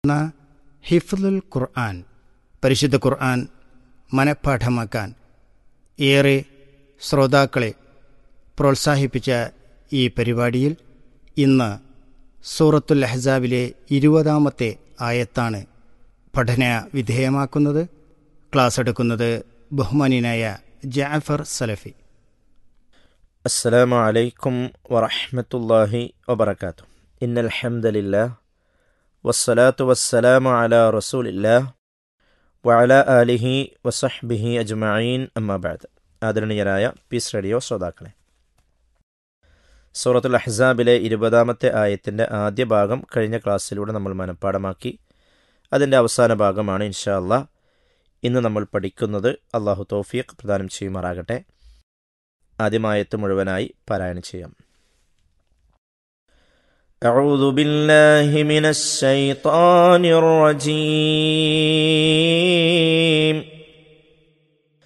എന്ന ഹിഫ്ലുൽ ഖുർആൻ പരിശുദ്ധ ഖുർആൻ മനഃപ്പാഠമാക്കാൻ ഏറെ ശ്രോതാക്കളെ പ്രോത്സാഹിപ്പിച്ച ഈ പരിപാടിയിൽ ഇന്ന് സൂറത്തുൽ അഹ്സാബിലെ ഇരുപതാമത്തെ ആയത്താണ് പഠന വിധേയമാക്കുന്നത് ക്ലാസ് എടുക്കുന്നത് ബഹുമാനിനായ ജാഫർ സലഫി السلام عليكم ورحمة الله وبركاته إن الحمد لله والصلاة والسلام على رسول الله وعلى آله وصحبه أجمعين أما بعد ആദരണീയരായ പീസ് റേഡിയോ ശ്രോതാക്കളെ സൂറത്തുൽ അഹ്സാബിലെ ഇരുപതാമത്തെ ആയത്തിൻ്റെ ആദ്യ ഭാഗം കഴിഞ്ഞ ക്ലാസ്സിലൂടെ നമ്മൾ മനഃപ്പാടമാക്കി അതിൻ്റെ അവസാന ഭാഗമാണ് ഇൻഷാ അല്ലാ ഇന്ന് നമ്മൾ പഠിക്കുന്നത് അള്ളാഹു തൗഫീഖ് പ്രദാനം ചെയ്യുമാറാകട്ടെ ആദ്യമായത്ത് മുഴുവനായി പാരായണം ചെയ്യാം أعوذ بالله من الشيطان الرجيم